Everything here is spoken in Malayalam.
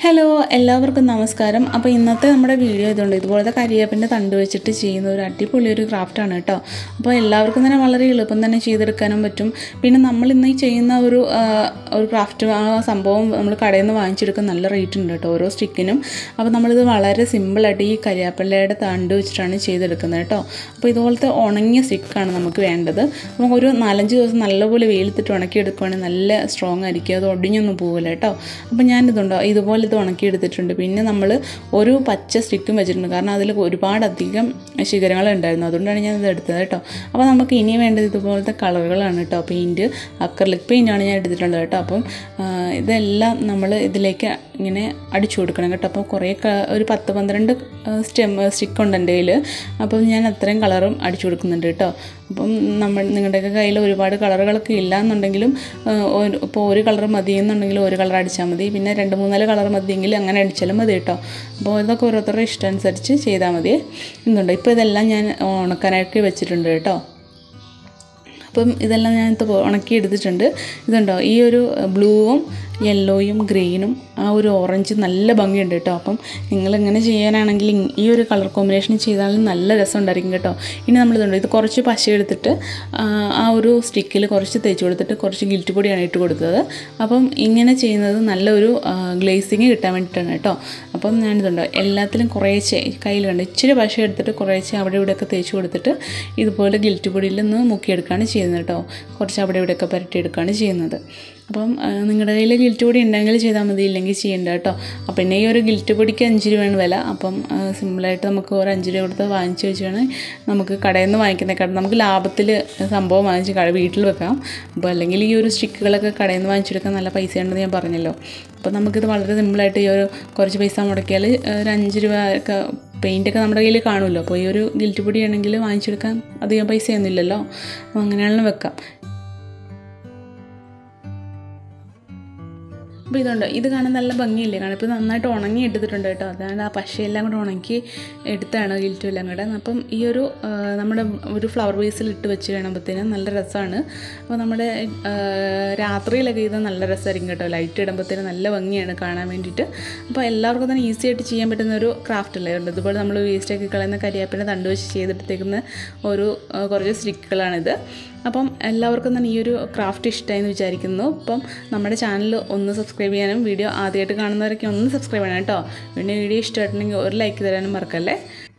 ഹലോ എല്ലാവർക്കും നമസ്കാരം അപ്പോൾ ഇന്നത്തെ നമ്മുടെ വീഡിയോ ഇതുണ്ട് ഇതുപോലത്തെ കരിയേപ്പിൻ്റെ തണ്ട് വെച്ചിട്ട് ചെയ്യുന്ന ഒരു അടിപൊളി ഒരു ക്രാഫ്റ്റാണ് കേട്ടോ അപ്പോൾ എല്ലാവർക്കും തന്നെ വളരെ എളുപ്പം തന്നെ ചെയ്തെടുക്കാനും പറ്റും പിന്നെ നമ്മൾ ഇന്ന് ഈ ചെയ്യുന്ന ഒരു ആ, ഒരു ക്രാഫ്റ്റ് ആ സംഭവം നമ്മൾ കടയിൽ നിന്ന് വാങ്ങിച്ചെടുക്കാൻ നല്ല റേറ്റ് ഉണ്ട് കേട്ടോ ഓരോ സ്റ്റിക്കിനും അപ്പോൾ നമ്മളിത് വളരെ സിമ്പിളായിട്ട് ഈ കരിയാപ്പിലയുടെ തണ്ട് വെച്ചിട്ടാണ് ചെയ്തെടുക്കുന്നത് കേട്ടോ അപ്പോൾ ഇതുപോലത്തെ ഉണങ്ങിയ സ്റ്റിക്കാണ് നമുക്ക് വേണ്ടത് നമുക്ക് ഒരു നാലഞ്ച് ദിവസം നല്ലപോലെ വെയിലത്തിട്ട് ഉണക്കി എടുക്കുകയാണെങ്കിൽ നല്ല സ്ട്രോങ് ആയിരിക്കും അത് ഒടിഞ്ഞൊന്നും പോകില്ല കേട്ടോ അപ്പോൾ ഞാനിതുണ്ടോ ഇതുപോലെ ഇത് ഉണക്കി എടുത്തിട്ടുണ്ട് പിന്നെ നമ്മൾ ഒരു പച്ച സ്റ്റിക്കും വെച്ചിട്ടുണ്ട് കാരണം അതിൽ ഒരുപാടധികം ശിഖരങ്ങൾ ഉണ്ടായിരുന്നു അതുകൊണ്ടാണ് ഞാൻ ഇത് എടുത്തത് കേട്ടോ അപ്പോൾ നമുക്ക് ഇനി വേണ്ടത് ഇതുപോലത്തെ കളറുകളാണ് കേട്ടോ പെയിൻറ്റ് അക്രലിക് പെയിൻ്റാണ് ഞാൻ എടുത്തിട്ടുള്ളത് കേട്ടോ അപ്പം ആ, ഇതെല്ലാം നമ്മൾ ഇതിലേക്ക് ഇങ്ങനെ അടിച്ചു കൊടുക്കണം കേട്ടോ അപ്പോൾ കുറേ ക- ഒരു പത്ത് പന്ത്രണ്ട് സ്റ്റെം സ്റ്റിക്ക് ഉണ്ട് എൻ്റെ കയ്യിൽ അപ്പം ഞാൻ അത്രയും കളറും അടിച്ചു കൊടുക്കുന്നുണ്ട് കേട്ടോ അപ്പം നമ്മൾ നിങ്ങളുടെയൊക്കെ കയ്യിൽ ഒരുപാട് കളറുകളൊക്കെ ഇല്ല എന്നുണ്ടെങ്കിലും ഇപ്പോൾ ഒരു കളർ മതി എന്നുണ്ടെങ്കിൽ ഒരു കളർ അടിച്ചാൽ മതി പിന്നെ രണ്ട് മൂന്നാല് കളർ മതിയെങ്കിൽ അങ്ങനെ അടിച്ചാലും മതി കേട്ടോ അപ്പോൾ ഇതൊക്കെ ഓരോരുത്തരുടെ ഇഷ്ടം അനുസരിച്ച് ചെയ്താൽ മതി എന്നുണ്ട് ഇപ്പോൾ ഇതെല്ലാം ഞാൻ ഉണക്കാനായിട്ട് വെച്ചിട്ടുണ്ട് കേട്ടോ അപ്പം ഇതെല്ലാം ഞാൻ ഇപ്പോൾ ഉണക്കി എടുത്തിട്ടുണ്ട് ഇതുണ്ടോ ഈ ഒരു ബ്ലൂവും യെല്ലോയും ഗ്രീനും ആ ഒരു ഓറഞ്ച് നല്ല ഭംഗിയുണ്ട് കേട്ടോ അപ്പം നിങ്ങളിങ്ങനെ ചെയ്യാനാണെങ്കിൽ ഇ- ഈ ഒരു കളർ കോമ്പിനേഷൻ ചെയ്താലും നല്ല രസം ഉണ്ടായിരിക്കും കേട്ടോ ഇനി നമ്മളിതുണ്ട് ഇത് കുറച്ച് പശ എടുത്തിട്ട് ആ, ആ ഒരു സ്റ്റിക്കിൽ കുറച്ച് തേച്ച് കൊടുത്തിട്ട് കുറച്ച് ഗിൽറ്റ് പൊടിയാണ് ഇട്ട് കൊടുത്തത് അപ്പം ഇങ്ങനെ ചെയ്യുന്നത് നല്ലൊരു ഗ്ലേസിങ് കിട്ടാൻ വേണ്ടിയിട്ടാണ് കേട്ടോ അപ്പം ഞാനിതുണ്ടോ എല്ലാത്തിലും കുറേശ്ശെ കയ്യിൽ കണ്ട് ഇച്ചിരി പശ എടുത്തിട്ട് കുറേശ്ശെ അവിടെ ഇവിടെയൊക്കെ തേച്ച് കൊടുത്തിട്ട് ഇതുപോലെ ഗിൽറ്റ് പൊടിയിൽ നിന്ന് മുക്കിയെടുക്കുകയാണ് ചെയ്യുന്നത് കേട്ടോ കുറച്ച് അവിടെ ഇവിടെയൊക്കെ പുരട്ടിയെടുക്കുകയാണ് ചെയ്യുന്നത് അപ്പം ആ, നിങ്ങളുടെ കയ്യിൽ ഗിൽറ്റ് പൊടി ഉണ്ടെങ്കിൽ ചെയ്താൽ മതി ഇല്ലെങ്കിൽ ചെയ്യണ്ട കേട്ടോ അപ്പം പിന്നെ ഈ ഒരു ഗിൽറ്റ് പൊടിക്ക് അഞ്ച് രൂപയാണ് വില അപ്പം ആ, സിമ്പിളായിട്ട് നമുക്ക് ഒരു അഞ്ച് രൂപ കൊടുത്ത് വാങ്ങിച്ച് വെച്ചാണ് നമുക്ക് കടയിൽ നിന്ന് വാങ്ങിക്കുന്നതിനെക്കാട്ടും നമുക്ക് ലാഭത്തിൽ സംഭവം വാങ്ങിച്ച് കട വീട്ടിൽ വെക്കാം അപ്പോൾ അല്ലെങ്കിൽ ഈ ഒരു സ്റ്റിക്കുകളൊക്കെ കടയിൽ നിന്ന് വാങ്ങിച്ചെടുക്കാൻ നല്ല പൈസ ഉണ്ടെന്ന് ഞാൻ പറഞ്ഞല്ലോ അപ്പോൾ നമുക്കിത് വളരെ സിമ്പിളായിട്ട് ഈ ഒരു കുറച്ച് പൈസ മുടക്കിയാൽ ഒരു അഞ്ച് രൂപ ഒക്കെ പെയിൻ്റൊക്കെ നമ്മുടെ കയ്യിൽ കാണുമല്ലോ അപ്പോൾ ഈ ഒരു ഗിൽറ്റ് പൊടി ആണെങ്കിൽ വാങ്ങിച്ചെടുക്കാൻ അധികം പൈസയൊന്നും ഇല്ലല്ലോ അപ്പോൾ അങ്ങനെയാണെങ്കിലും വെക്കാം അപ്പോൾ ഇതുണ്ട് ഇത് കാണാൻ നല്ല ഭംഗിയില്ലേ കാരണം ഇപ്പോൾ നന്നായിട്ട് ഉണങ്ങി എടുത്തിട്ടുണ്ട് കേട്ടോ അതാണ് ആ പശയെല്ലാം കൂടെ ഉണക്കി എടുത്താണ് ഗിൽറ്റും എല്ലാം കൂടെ അപ്പം ഈ ഒരു ആ, നമ്മുടെ ഒരു ഫ്ലവർ വേസിൽ ഇട്ട് വെച്ച് കഴിയുമ്പോഴത്തേനും നല്ല രസമാണ് അപ്പോൾ നമ്മുടെ ആ, രാത്രിയിലൊക്കെ ഇത് നല്ല രസമായിരിക്കും കേട്ടോ ലൈറ്റ് ഇടുമ്പോഴത്തേനും നല്ല ഭംഗിയാണ് കാണാൻ വേണ്ടിയിട്ട് അപ്പോൾ എല്ലാവർക്കും തന്നെ ഈസി ആയിട്ട് ചെയ്യാൻ പറ്റുന്ന ഒരു ക്രാഫ്റ്റ് അല്ലേ ഉണ്ട് ഇതുപോലെ നമ്മൾ വേസ്റ്റൊക്കെ കളയുന്ന കരിയാപ്പിനെ തണ്ട് വെച്ച് ചെയ്തെടുത്തേക്കുന്ന ഒരു ആ, കുറച്ച് സ്റ്റിക്കുകളാണിത് അപ്പം എല്ലാവർക്കും തന്നെ ഈ ഒരു ക്രാഫ്റ്റ് ഇഷ്ടമായി എന്ന് വിചാരിക്കുന്നു അപ്പം നമ്മുടെ ചാനൽ ഒന്ന് സബ്സ്ക്രൈബ് ചെയ്യാനും വീഡിയോ ആദ്യമായിട്ട് കാണുന്നവരൊക്കെ ഒന്ന് സബ്സ്ക്രൈബ് ചെയ്യണം കേട്ടോ പിന്നെ വീഡിയോ ഇഷ്ടമായിട്ടുണ്ടെങ്കിൽ ഒരു ലൈക്ക് തരാനും മറക്കല്ലേ